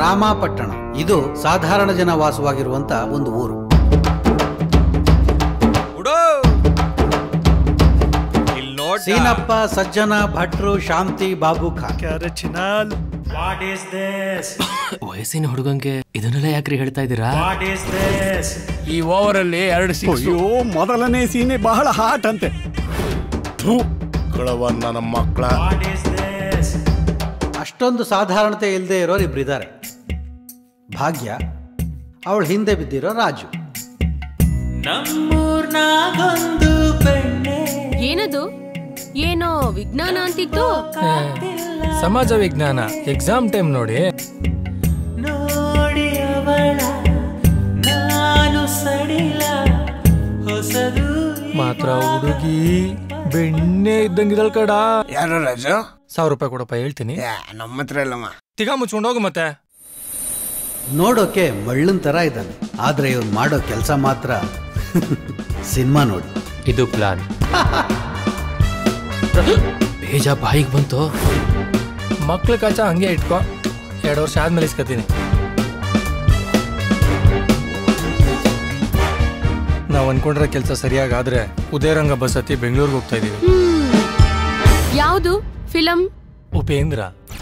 ರಾಮಾಪಟ್ಟಣ ಇದು ಸಾಧಾರಣ ಜನ ವಾಸವಾಗಿರುವಂತ ಒಂದು ಊರು ಇಲ್ಲಿ ನೋಡ್ ಸೀನಪ್ಪ ಸಜ್ಜನ ಭಟ್ರು ಶಾಂತಿ ಬಾಬು ಖಾನ್ ವಯಸ್ಸಿನ ಹುಡುಗಂಗೆ ಇದನ್ನೆಲ್ಲ ಯಾಕ್ರಿ ಹೇಳ್ತಾ ಇದ್ದೀರಾ ಈ ಓವರ್ ಅಲ್ಲಿ ಎರಡು ಸಿಕ್ಸ್ ಅಯ್ಯೋ ಮೊದಲನೇ ಸೀನೆ ಬಹಳ ಹಾಟ್ ಅಂತೆ ಕಳವನ್ನ ನಮ್ಮ ಮಕ್ಕಳ ಅಷ್ಟೊಂದು ಸಾಧಾರಣತೆ ಇಲ್ಲದೆ ಇರೋರು ಇಬ್ಬರಿದ್ದಾರೆ ಭಾಗ್ಯ ಅವಳ ಹಿಂದೆ ಬಿದ್ದಿರೋ ರಾಜು ಏನದು ಏನೋ ವಿಜ್ಞಾನ ಅಂತಿತ್ತು ಸಮಾಜ ವಿಜ್ಞಾನ ಎಕ್ಸಾಮ್ ಟೈಮ್ ನೋಡಿ ಮಾತ್ರ ಹುಡುಗಿ ಬೆಣ್ಣೆ ಇದ್ದಂಗಿರಲ್ ಕಡ ಯಾರು ರಾಜು ಸಾವಿರ ರೂಪಾಯಿ ಕೊಡಪ್ಪ ಹೇಳ್ತೀನಿ ಯಾ, ನಮ್ಮ ಹತ್ರ ಇಲ್ಲಮ್ಮ ತಿಗ ಮುಚ್ಕೊಂಡು ಹೋಗು ಮತ್ತೆ ನೋಡೋಕೆ ಮಳ್ಳನ್ ತರ ಇದ್ದಾನೆ ಆದ್ರೆ ಇವನ್ ಮಾಡೋ ಕೆಲಸ ಮಾತ್ರ ಸಿನಿಮಾ ನೋಡಿ ಇದು ಪ್ಲಾನ್ ಬೇಜ ಬಾಯಿಗೆ ಬಂತು ಮಕ್ಳ ಕಚ ಹಂಗೆ ಇಟ್ಕೋ ಎರಡು ವರ್ಷ ಆದ್ಮೇಲೆ ಇಸ್ಕತೀನಿ ನಾವು ಅನ್ಕೊಂಡಿರೋ ಕೆಲಸ ಸರಿಯಾಗಾದ್ರೆ ಉದಯರಂಗ ಬಸ್ ಹತ್ತಿ ಬೆಂಗಳೂರಿಗೆ ಹೋಗ್ತಾ ಇದೀವಿ ಯಾವುದು ಫಿಲಂ ಉಪೇಂದ್ರ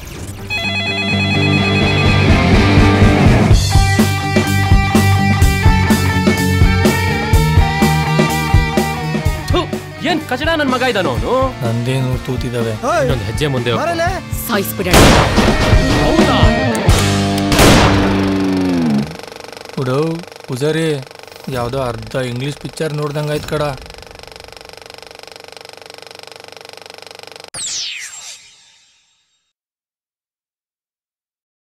ಥು, ಏನ್ ಕಚಡ ನನ್ ಮಗ ಇದ್ದಾನ ಅವನು ನಂದೇನು ತೂತಿದಾವೆ ಇನ್ನೊಂದು ಹೆಜ್ಜೆ ಮುಂದೆ ಹೋಗು. ಸಾಯಿಸ್ಬಿಡೋಣ ಹೌದಾ ಹುಡೋ ಪೂಜಾರಿ ಯಾವ್ದೋ ಅರ್ಧ ಇಂಗ್ಲಿಷ್ ಪಿಕ್ಚರ್ ನೋಡ್ದಂಗಾಯ್ತು ಕಡ